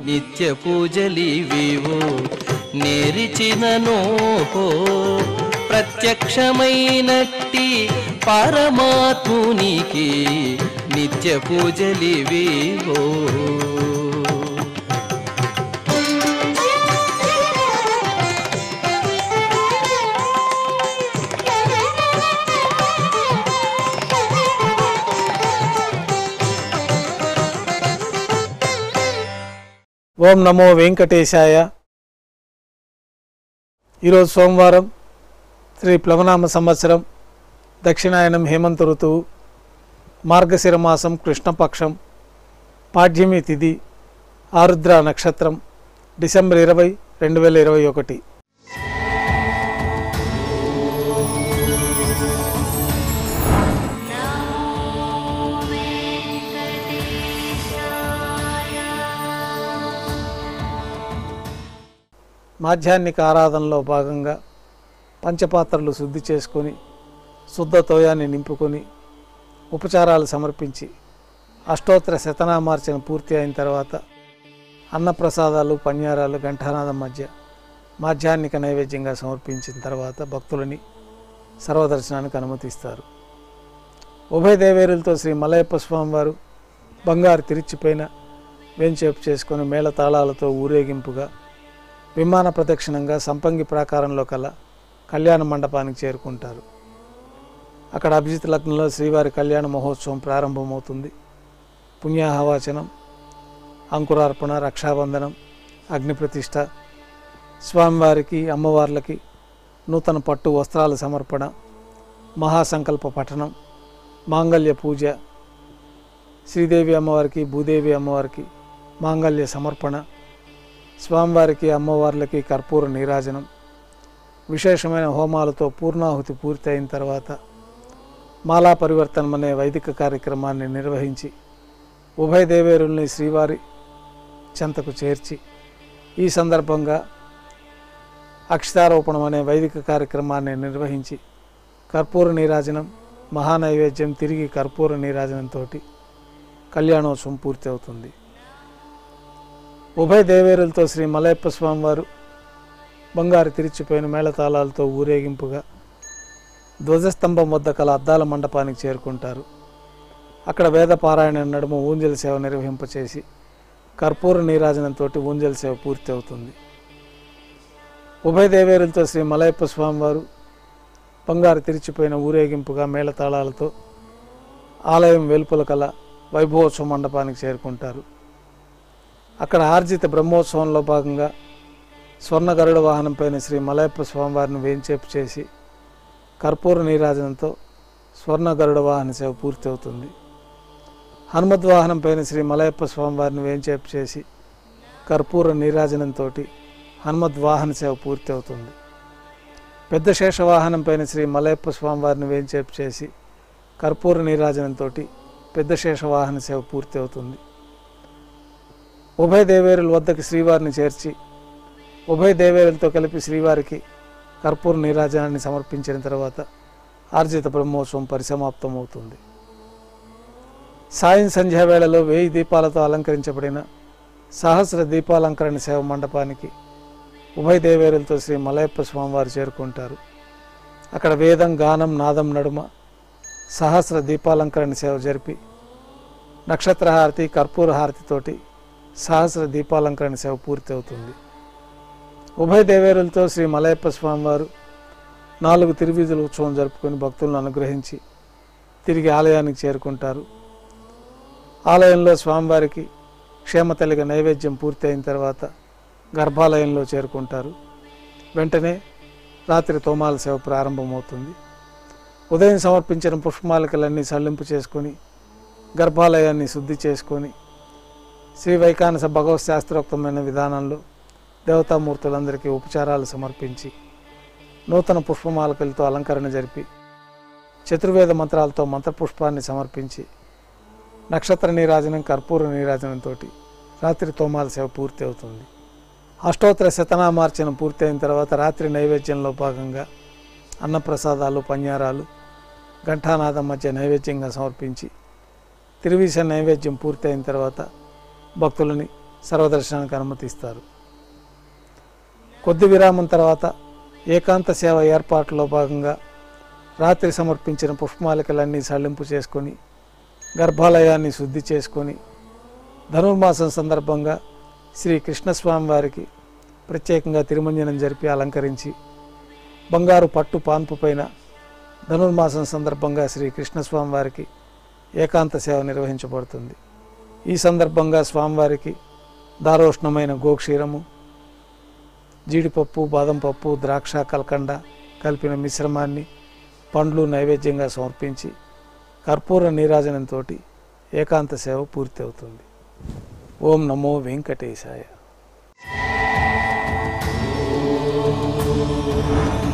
నిత్య పూజలివివో నేరిచిననో ప్రత్యక్షమైనట్టి పరమాత్మునికి నిత్య పూజలివివో ఓం నమో వెంకటేశాయ ఈరోజు సోమవారం శ్రీ ప్లవనామ సంవత్సరం దక్షిణాయనం హేమంత ఋతువు మార్గశిర మాసం కృష్ణపక్షం పాడ్యమి తిథి ఆరుద్ర నక్షత్రం డిసెంబర్ ఇరవై రెండు వేల ఇరవై ఒకటి మాధ్యాహ్నిక ఆరాధనలో భాగంగా పంచపాత్రలు శుద్ధి చేసుకొని శుద్ధ తోయాన్ని నింపుకొని ఉపచారాలు సమర్పించి అష్టోత్తర శతనామార్చన పూర్తి అయిన తర్వాత అన్నప్రసాదాలు పన్యారాలు ఘంటానాదం మధ్య మాధ్యాహ్నిక నైవేద్యంగా సమర్పించిన తర్వాత భక్తులని సర్వదర్శనానికి అనుమతిస్తారు ఉభయ దేవేరులతో శ్రీ మలయప్ప స్వామి వారు బంగారు తిరిచిపోయిన వెంచేపు చేసుకొని మేళ తాళాలతో ఊరేగింపుగా విమాన ప్రదక్షిణంగా సంపంగి ప్రాకారంలో కల కళ్యాణ మండపానికి చేరుకుంటారు అక్కడ అభిజిత్ లగ్నంలో శ్రీవారి కళ్యాణ మహోత్సవం ప్రారంభమవుతుంది పుణ్యాహవాచనం అంకురార్పణ రక్షాబంధనం అగ్నిప్రతిష్ఠ స్వామివారికి అమ్మవార్లకి నూతన పట్టు వస్త్రాల సమర్పణ మహాసంకల్ప పఠనం మాంగళ్య పూజ శ్రీదేవి అమ్మవారికి భూదేవి అమ్మవారికి మాంగళ్య సమర్పణ స్వామివారికి అమ్మవార్లకి కర్పూర నీరాజనం విశేషమైన హోమాలతో పూర్ణాహుతి పూర్తి అయిన తర్వాత మాలా పరివర్తనం అనే వైదిక కార్యక్రమాన్ని నిర్వహించి ఉభయ దేవేరుల్ని శ్రీవారి చెంతకు చేర్చి ఈ సందర్భంగా అక్షతారోపణం అనే వైదిక కార్యక్రమాన్ని నిర్వహించి కర్పూర నీరాజనం మహానైవేద్యం తిరిగి కర్పూర నీరాజనంతో కళ్యాణోత్సవం పూర్తి అవుతుంది ఉభయ దేవేరులతో శ్రీ మలయప్ప స్వామి వారు బంగారు తిరిచిపోయిన మేళతాళాలతో ఊరేగింపుగా ధ్వజస్తంభం వద్ద కల అద్దాల మండపానికి చేరుకుంటారు అక్కడ వేద పారాయణ నడుమ ఊంజల సేవ నిర్వహింపచేసి కర్పూర నీరాజనంతో ఊంజల సేవ పూర్తి అవుతుంది ఉభయ దేవేరులతో శ్రీ మలయప్ప స్వామి వారు బంగారు తిరిచిపోయిన ఊరేగింపుగా మేళతాళాలతో ఆలయం వెలుపల కల వైభవోత్సవ మండపానికి చేరుకుంటారు అక్కడ ఆర్జిత బ్రహ్మోత్సవంలో భాగంగా స్వర్ణ గరుడ వాహనంపైన శ్రీ మలయప్ప స్వామివారిని వేంచేపు చేసి కర్పూర నీరాజనంతో స్వర్ణ గరుడ వాహన సేవ పూర్తి అవుతుంది హనుమద్ వాహనంపైన శ్రీ మలయప్ప స్వామివారిని వేంచేపు చేసి కర్పూర నీరాజనంతో హనుమద్ వాహన సేవ పూర్తి అవుతుంది పెద్ద శేష వాహనంపైన శ్రీ మలయప్ప స్వామివారిని వేంచేపు చేసి కర్పూర నీరాజనంతో పెద్ద శేష వాహన సేవ పూర్తి అవుతుంది ఉభయ దేవేరుల వద్దకు శ్రీవారిని చేర్చి ఉభయ దేవేరులతో కలిపి శ్రీవారికి కర్పూర నీరాజనాన్ని సమర్పించిన తర్వాత ఆర్జిత బ్రహ్మోత్సవం పరిసమాప్తం అవుతుంది సాయం సంధ్యా వేళలో వేయి దీపాలతో అలంకరించబడిన సహస్ర దీపాలంకరణ సేవ మండపానికి ఉభయ దేవేరులతో శ్రీ మలయప్ప స్వామివారు చేరుకుంటారు అక్కడ వేదం గానం నాదం నడుమ సహస్ర దీపాలంకరణ సేవ జరిపి నక్షత్రహారతి కర్పూర హారతితోటి సహస్ర దీపాలంకరణ సేవ పూర్తి అవుతుంది ఉభయ దేవేరులతో శ్రీ మలయప్ప స్వామివారు నాలుగు తిరువీధుల ఉత్సవం జరుపుకొని భక్తులను అనుగ్రహించి తిరిగి ఆలయానికి చేరుకుంటారు ఆలయంలో స్వామివారికి క్షేమతల్లిగా నైవేద్యం పూర్తి అయిన తర్వాత గర్భాలయంలో చేరుకుంటారు వెంటనే రాత్రి తోమాల సేవ ప్రారంభమవుతుంది ఉదయం సమర్పించిన పుష్పమాలికలన్నీ సల్లింపు చేసుకొని గర్భాలయాన్ని శుద్ధి చేసుకొని శ్రీ వైకానస భగవత్ శాస్త్రోక్తమైన విధానంలో దేవతామూర్తులందరికీ ఉపచారాలు సమర్పించి నూతన పుష్పమాలకలతో అలంకరణ జరిపి చతుర్వేద మంత్రాలతో మంత్రపుష్పాన్ని సమర్పించి నక్షత్ర నీరాజనం కర్పూర నీరాజనంతో రాత్రి తోమాల సేవ పూర్తి అవుతుంది అష్టోత్తర శతనామార్చన పూర్తి అయిన తర్వాత రాత్రి నైవేద్యంలో భాగంగా అన్నప్రసాదాలు పన్యారాలు ఘంటానాదం మధ్య నైవేద్యంగా సమర్పించి తిరువీస నైవేద్యం పూర్తి అయిన తర్వాత భక్తులని సర్వదర్శనానికి అనుమతిస్తారు కొద్ది విరామం తర్వాత ఏకాంత సేవ ఏర్పాట్లలో భాగంగా రాత్రి సమర్పించిన పుష్పమాలికలన్నీ సళ్లింపు చేసుకొని గర్భాలయాన్ని శుద్ధి చేసుకొని ధనుర్మాసం సందర్భంగా శ్రీ కృష్ణస్వామి వారికి ప్రత్యేకంగా తిరుమంజనం జరిపి అలంకరించి బంగారు పట్టు పాన్పు పైన ధనుర్మాసం సందర్భంగా శ్రీ కృష్ణస్వామి వారికి ఏకాంత సేవ నిర్వహించబడుతుంది ఈ సందర్భంగా స్వామివారికి దారోష్ణమైన గోక్షీరము జీడిపప్పు బాదం పప్పు ద్రాక్ష కల్కండ కలిపిన మిశ్రమాన్ని పండ్లు నైవేద్యంగా సమర్పించి కర్పూర నీరాజనంతో ఏకాంత సేవ పూర్తి అవుతుంది ఓం నమో వెంకటేశాయ